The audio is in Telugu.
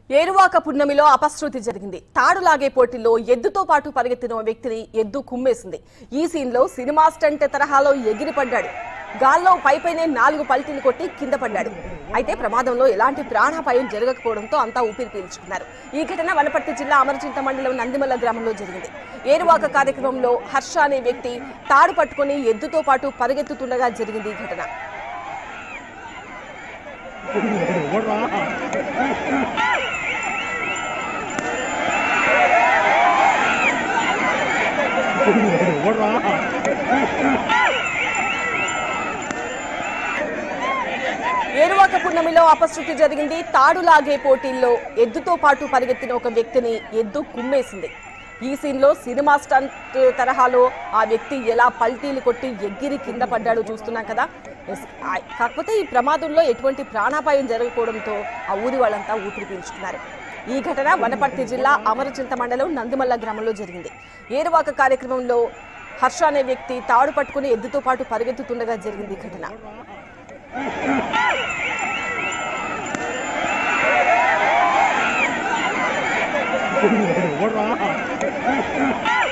ఏరువాక పున్నమిలో అపశృతి జరిగింది తాడులాగే పోటీలో ఎద్దుతో పాటు పరిగెత్తిన ఓ వ్యక్తిని ఎద్దు కుమ్మేసింది ఈ సీన్ లో సినిమా స్టంట్ తరహాలో ఎగిరిపడ్డాడు గాల్లో పైపైనే నాలుగు పల్టీలు కొట్టి కింద పడ్డాడు అయితే ప్రమాదంలో ఎలాంటి ప్రాణాపాయం జరగకపోవడంతో అంతా ఊపిరి పీల్చుకున్నారు ఈ ఘటన వనపర్తి జిల్లా అమరచింత మండలం నందిమల్ల గ్రామంలో జరిగింది ఏరువాక కార్యక్రమంలో హర్ష అనే వ్యక్తి తాడు పట్టుకుని ఎద్దుతో పాటు పరిగెత్తుతుండగా జరిగింది ఈ ఘటన ఏరువాక పున్నమిలో అపశృతి జరిగింది తాడులాగే పోటీల్లో ఎద్దుతో పాటు పరిగెత్తిన ఒక వ్యక్తిని ఎద్దు కుమ్మేసింది ఈ సీన్ లో సినిమా స్టంట్ తరహాలో ఆ వ్యక్తి ఎలా పల్టీలు కొట్టి ఎగిరి కింద పడ్డాడో చూస్తున్నాం కదా ఎస్, ఆ- కాకపోతే ఈ ప్రమాదంలో ఎటువంటి ప్రాణాపాయం జరగకపోవడంతో ఆ ఊరి వాళ్ళంతా ఊపిరి పీల్చుకున్నారు ఈ ఘటన వనపర్తి జిల్లా అమరచింత మండలం నందిమల్ల గ్రామంలో జరిగింది ఏరువాక కార్యక్రమంలో హర్ష అనే వ్యక్తి తాడు పట్టుకుని ఎద్దుతో పాటు పరిగెత్తుతుండగా జరిగింది ఈ ఘటన What